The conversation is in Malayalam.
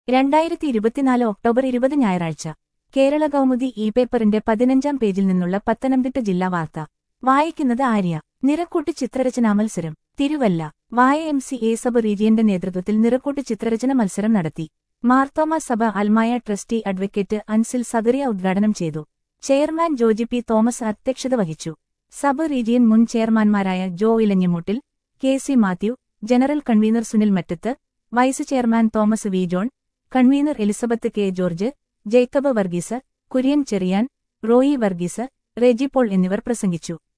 രണ്ടായിരത്തി ഇരുപത്തിനാല് ഒക്ടോബർ ഇരുപത് ഞായറാഴ്ച കേരള കൗമുദി ഇ പേപ്പറിന്റെ പതിനഞ്ചാം പേജിൽ നിന്നുള്ള പത്തനംതിട്ട ജില്ലാ വാർത്ത വായിക്കുന്നത് ആര്യ നിറക്കൂട്ട് ചിത്രരചനാ മത്സരം Thiruvalla Y M C A sub റീജിയന്റെ നേതൃത്വത്തിൽ നിറക്കൂട്ട് ചിത്രരചന മത്സരം നടത്തി മാർത്തോമ സഭ അൽമായ ട്രസ്റ്റി അഡ്വക്കേറ്റ് അൻസിൽ സദറിയ ഉദ്ഘാടനം ചെയ്തു ചെയർമാൻ ജോജി പി തോമസ് അധ്യക്ഷത വഹിച്ചു സബ് റീജിയൻ മുൻ ചെയർമാൻമാരായ Jo Elanjimuttil K C Mathew general convener Sunil Mattathu vice chairman Thomas V John convener Elizabeth K George Jacob Varghese Kurian Cherian Roy Varghese Reji Paul എന്നിവർ പ്രസംഗിച്ചു